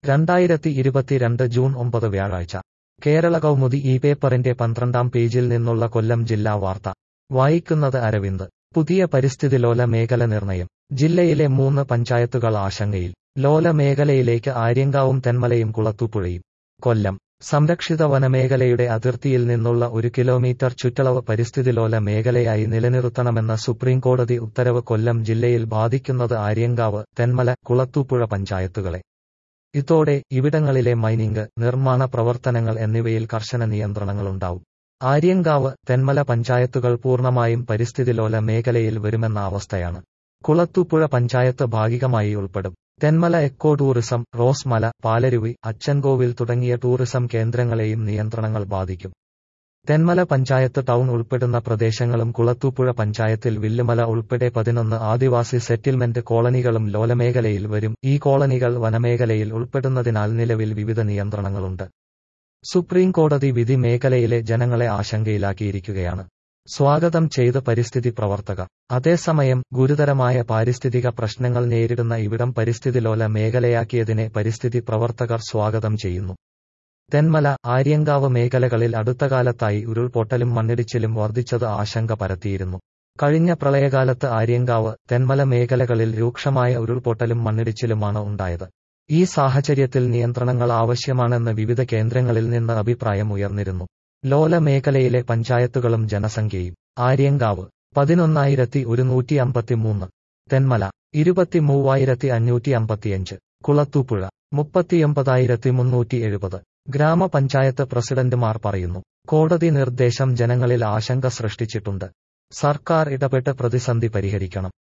രണ്ടായിരത്തി ഇരുപത്തിരണ്ട് ജൂൺ ഒമ്പത് വ്യാഴാഴ്ച കേരള കൗമുദി ഈ പേപ്പറിന്റെ പന്ത്രണ്ടാം പേജിൽ നിന്നുള്ള കൊല്ലം ജില്ലാ വാർത്ത വായിക്കുന്നത് അരവിന്ദ് പുതിയ പരിസ്ഥിതി ലോല മേഖല നിർണയം ജില്ലയിലെ മൂന്ന് പഞ്ചായത്തുകൾ ആശങ്കയിൽ ലോല മേഖലയിലേക്ക് ആര്യങ്കാവും തെന്മലയും കുളത്തൂപ്പുഴയും കൊല്ലം സംരക്ഷിത വനമേഖലയുടെ അതിർത്തിയിൽ നിന്നുള്ള ഒരു കിലോമീറ്റർ ചുറ്റളവ് പരിസ്ഥിതിലോല മേഖലയായി നിലനിർത്തണമെന്ന സുപ്രീം കോടതി ഉത്തരവ് കൊല്ലം ജില്ലയിൽ ബാധിക്കുന്നത് ആര്യങ്കാവ് തെന്മല കുളത്തൂപ്പുഴ പഞ്ചായത്തുകളെ ഇതോടെ ഇവിടങ്ങളിലെ മൈനിംഗ് നിർമ്മാണ പ്രവർത്തനങ്ങൾ എന്നിവയിൽ കർശന നിയന്ത്രണങ്ങളുണ്ടാവും ആര്യങ്കാവ് തെന്മല പഞ്ചായത്തുകൾ പൂർണ്ണമായും പരിസ്ഥിതിലോല മേഖലയിൽ വരുമെന്ന അവസ്ഥയാണ് കുളത്തൂപ്പുഴ പഞ്ചായത്ത് ഭാഗികമായി ഉൾപ്പെടും തെന്മല എക്കോ ടൂറിസം റോസ്മല പാലരുവി അച്ചൻകോവിൽ തുടങ്ങിയ ടൂറിസം കേന്ദ്രങ്ങളെയും നിയന്ത്രണങ്ങൾ ബാധിക്കും തെന്മല പഞ്ചായത്ത് ടൗൺ ഉൾപ്പെടുന്ന പ്രദേശങ്ങളും കുളത്തൂപ്പുഴ പഞ്ചായത്തിൽ വില്ലുമല ഉൾപ്പെടെ പതിനൊന്ന് ആദിവാസി സെറ്റിൽമെന്റ് കോളനികളും ലോലമേഖലയിൽ വരും ഈ കോളനികൾ വനമേഖലയിൽ ഉൾപ്പെടുന്നതിനാൽ നിലവിൽ വിവിധ നിയന്ത്രണങ്ങളുണ്ട് സുപ്രീം കോടതി വിധി മേഖലയിലെ ജനങ്ങളെ ആശങ്കയിലാക്കിയിരിക്കുകയാണ് സ്വാഗതം ചെയ്ത് പരിസ്ഥിതി പ്രവർത്തകർ അതേസമയം ഗുരുതരമായ പാരിസ്ഥിതിക പ്രശ്നങ്ങൾ നേരിടുന്ന ഇവിടം പരിസ്ഥിതിലോല മേഖലയാക്കിയതിനെ പരിസ്ഥിതി പ്രവർത്തകർ സ്വാഗതം ചെയ്യുന്നു തെന്മല ആര്യങ്കാവ് മേഖലകളിൽ അടുത്തകാലത്തായി ഉരുൾപൊട്ടലും മണ്ണിടിച്ചിലും വർദ്ധിച്ചത് ആശങ്ക പരത്തിയിരുന്നു കഴിഞ്ഞ പ്രളയകാലത്ത് ആര്യങ്കാവ് തെന്മല മേഖലകളിൽ രൂക്ഷമായ ഉരുൾപൊട്ടലും മണ്ണിടിച്ചിലുമാണ് ഉണ്ടായത് ഈ സാഹചര്യത്തിൽ നിയന്ത്രണങ്ങൾ ആവശ്യമാണെന്ന് വിവിധ കേന്ദ്രങ്ങളിൽ നിന്ന് അഭിപ്രായം ഉയർന്നിരുന്നു ലോല മേഖലയിലെ പഞ്ചായത്തുകളും ജനസംഖ്യയും ആര്യങ്കാവ് പതിനൊന്നായിരത്തി ഒരുന്നൂറ്റി അമ്പത്തിമൂന്ന് തെന്മല ഇരുപത്തി മൂവായിരത്തി അഞ്ഞൂറ്റി അമ്പത്തിയഞ്ച് കുളത്തൂപ്പുഴ മുപ്പത്തിയൊമ്പതായിരത്തി മുന്നൂറ്റി എഴുപത് ഗ്രാമപഞ്ചായത്ത് പ്രസിഡന്റുമാർ പറയുന്നു കോടതി നിർദ്ദേശം ജനങ്ങളിൽ ആശങ്ക സൃഷ്ടിച്ചിട്ടുണ്ട് സർക്കാർ ഇടപെട്ട് പ്രതിസന്ധി പരിഹരിക്കണം